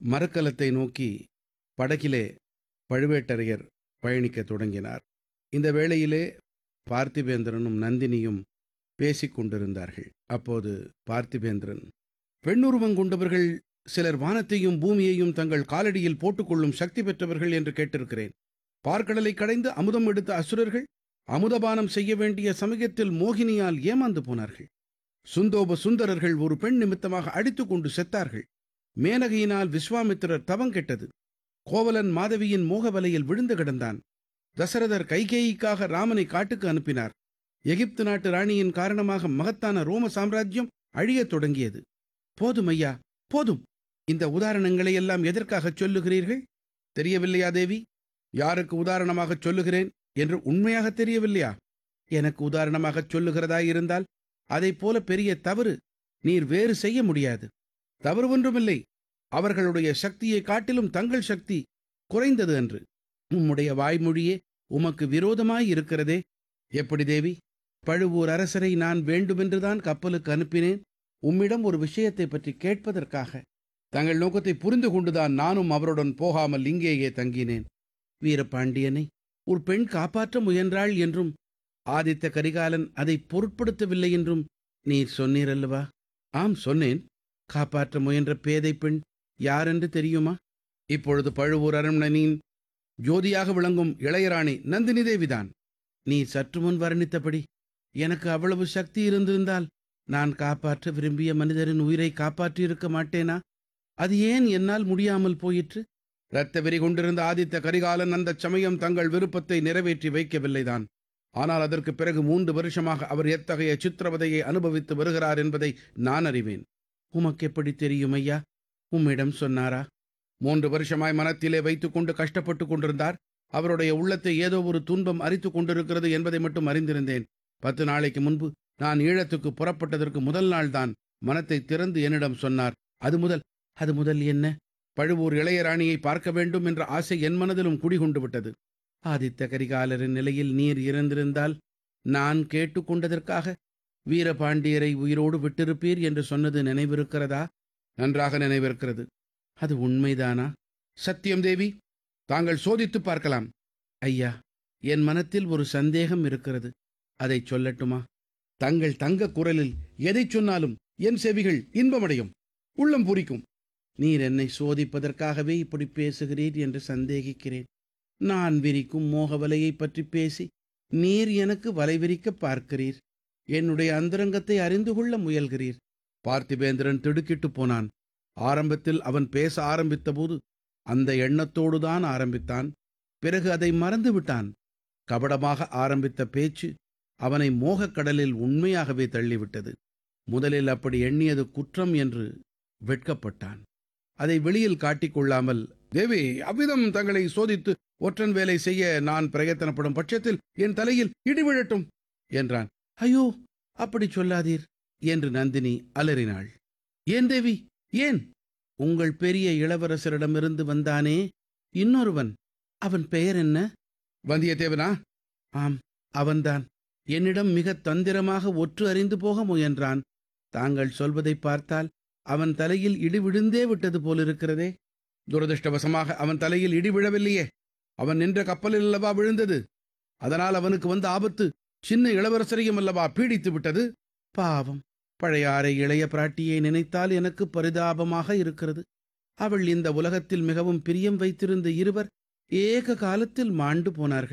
மரக்கலத்தை நோக்கி படகிலே பழுவேட்டரையர் பயணிக்கத் தொடங்கினார் இந்த வேளையிலே பார்த்திபேந்திரனும் நந்தினியும் பேசிக் கொண்டிருந்தார்கள் அப்போது பார்த்திபேந்திரன் பெண்ணுருவம் கொண்டவர்கள் சிலர் வானத்தையும் பூமியையும் தங்கள் காலடியில் போட்டுக்கொள்ளும் சக்தி பெற்றவர்கள் என்று கேட்டிருக்கிறேன் பார்க்கடலை கடைந்து அமுதம் எடுத்த அசுரர்கள் அமுதபானம் செய்ய வேண்டிய சமயத்தில் மோகினியால் ஏமாந்து போனார்கள் சுந்தோப சுந்தரர்கள் ஒரு பெண் நிமித்தமாக அடித்துக் கொண்டு செத்தார்கள் மேனகையினால் விஸ்வாமித்திரர் தவம் கெட்டது கோவலன் மாதவியின் மோகவலையில் விழுந்து கிடந்தான் தசரதர் கைகேயிக்காக ராமனை காட்டுக்கு அனுப்பினார் எகிப்து நாட்டு ராணியின் காரணமாக மகத்தான ரோம சாம்ராஜ்யம் அழியத் தொடங்கியது போதும் ஐயா போதும் இந்த உதாரணங்களை எல்லாம் எதற்காகச் சொல்லுகிறீர்கள் தெரியவில்லையா தேவி யாருக்கு உதாரணமாகச் சொல்லுகிறேன் என்று உண்மையாக தெரியவில்லையா எனக்கு உதாரணமாகச் சொல்லுகிறதா இருந்தால் அதைப் போல பெரிய தவறு நீர் வேறு செய்ய முடியாது தவறு ஒன்றுமில்லை அவர்களுடைய சக்தியை காட்டிலும் தங்கள் சக்தி குறைந்தது என்று உம்முடைய வாய்மொழியே உமக்கு விரோதமாய் இருக்கிறதே எப்படி தேவி பழுவூர் அரசரை நான் வேண்டுமென்றுதான் கப்பலுக்கு அனுப்பினேன் உம்மிடம் ஒரு விஷயத்தை பற்றி கேட்பதற்காக தங்கள் நோக்கத்தை புரிந்து கொண்டுதான் நானும் அவருடன் போகாமல் இங்கேயே தங்கினேன் வீரபாண்டியனை ஒரு பெண் காப்பாற்ற முயன்றாள் என்றும் ஆதித்த கரிகாலன் அதை பொருட்படுத்தவில்லை என்றும் நீர் சொன்னீர் அல்லவா ஆம் சொன்னேன் காப்பாற்ற முயன்ற பேதை பெண் யாரென்று தெரியுமா இப்பொழுது பழுவூர் அரண்மனையின் ஜோதியாக விளங்கும் இளையராணி நந்தினி தேவிதான் நீ சற்று முன் வர்ணித்தபடி எனக்கு அவ்வளவு சக்தி இருந்திருந்தால் நான் காப்பாற்ற விரும்பிய மனிதரின் உயிரை காப்பாற்றியிருக்க மாட்டேனா அது ஏன் என்னால் முடியாமல் போயிற்று இரத்த வெறி கொண்டிருந்த ஆதித்த கரிகாலன் அந்த சமயம் தங்கள் விருப்பத்தை நிறைவேற்றி வைக்கவில்லைதான் ஆனால் அதற்கு பிறகு மூன்று வருஷமாக அவர் எத்தகைய சித்திரவதையை அனுபவித்து வருகிறார் என்பதை நான் அறிவேன் உமக்கு எப்படி தெரியும் ஐயா உம்மிடம் சொன்னாரா மூன்று வருஷமாய் மனத்திலே வைத்துக்கொண்டு கஷ்டப்பட்டு கொண்டிருந்தார் அவருடைய உள்ளத்தை ஏதோ ஒரு துன்பம் அரித்துக் கொண்டிருக்கிறது என்பதை மட்டும் அறிந்திருந்தேன் பத்து நாளைக்கு முன்பு நான் ஈழத்துக்கு புறப்பட்டதற்கு முதல் நாள்தான் மனத்தை திறந்து என்னிடம் சொன்னார் அது முதல் அது முதல் என்ன பழுவூர் இளையராணியை பார்க்க வேண்டும் என்ற ஆசை என் மனதிலும் குடிகொண்டு விட்டது ஆதித்த கரிகாலரின் நிலையில் நீர் இருந்திருந்தால் நான் கேட்டுக்கொண்டதற்காக வீரபாண்டியரை உயிரோடு விட்டிருப்பீர் என்று சொன்னது நினைவிருக்கிறதா நன்றாக நினைவிருக்கிறது அது உண்மைதானா சத்தியம் தேவி தாங்கள் சோதித்து பார்க்கலாம் ஐயா என் மனத்தில் ஒரு சந்தேகம் இருக்கிறது அதை சொல்லட்டுமா தங்கள் தங்க குரலில் எதை சொன்னாலும் என் செவிகள் இன்பமடையும் உள்ளம் பூரிக்கும் நீர் என்னை சோதிப்பதற்காகவே இப்படி பேசுகிறீர் என்று சந்தேகிக்கிறேன் நான் விரிக்கும் மோகவலையைப் பற்றி பேசி நீர் எனக்கு வலை விரிக்க பார்க்கிறீர் என்னுடைய அந்தரங்கத்தை அறிந்து கொள்ள முயல்கிறீர் பார்த்திபேந்திரன் திடுக்கிட்டு போனான் ஆரம்பத்தில் அவன் பேச ஆரம்பித்தபோது அந்த எண்ணத்தோடுதான் ஆரம்பித்தான் பிறகு அதை மறந்து விட்டான் கபடமாக ஆரம்பித்த பேச்சு அவனை மோகக்கடலில் உண்மையாகவே தள்ளிவிட்டது முதலில் அப்படி எண்ணியது குற்றம் என்று வெட்கப்பட்டான் அதை வெளியில் காட்டிக்கொள்ளாமல் தேவி அவ்விதம் தங்களை சோதித்து ஒற்றன் வேலை செய்ய நான் பிரயத்தனப்படும் பட்சத்தில் என் தலையில் இடி விழட்டும் என்றான் ஐயோ அப்படி சொல்லாதீர் என்று நந்தினி அலறினாள் ஏன் தேவி ஏன் உங்கள் பெரிய இளவரசரிடமிருந்து வந்தானே இன்னொருவன் அவன் பெயர் என்ன வந்தியத்தேவனா ஆம் அவன்தான் என்னிடம் மிக தந்திரமாக ஒற்று அறிந்து போக முயன்றான் தாங்கள் சொல்வதை பார்த்தால் அவன் தலையில் இடி விழுந்தே விட்டது போலிருக்கிறதே துரதிருஷ்டவசமாக அவன் தலையில் இடி விழவில்லையே அவன் நின்ற கப்பலில் அல்லவா விழுந்தது அதனால் அவனுக்கு வந்த ஆபத்து சின்ன இளவரசரையும் அல்லவா பீடித்து விட்டது பாவம் பழையாறை இளைய பிராட்டியை நினைத்தால் எனக்கு பரிதாபமாக இருக்கிறது அவள் இந்த உலகத்தில் மிகவும் பிரியம் வைத்திருந்த இருவர் ஏக காலத்தில் மாண்டு போனார்கள்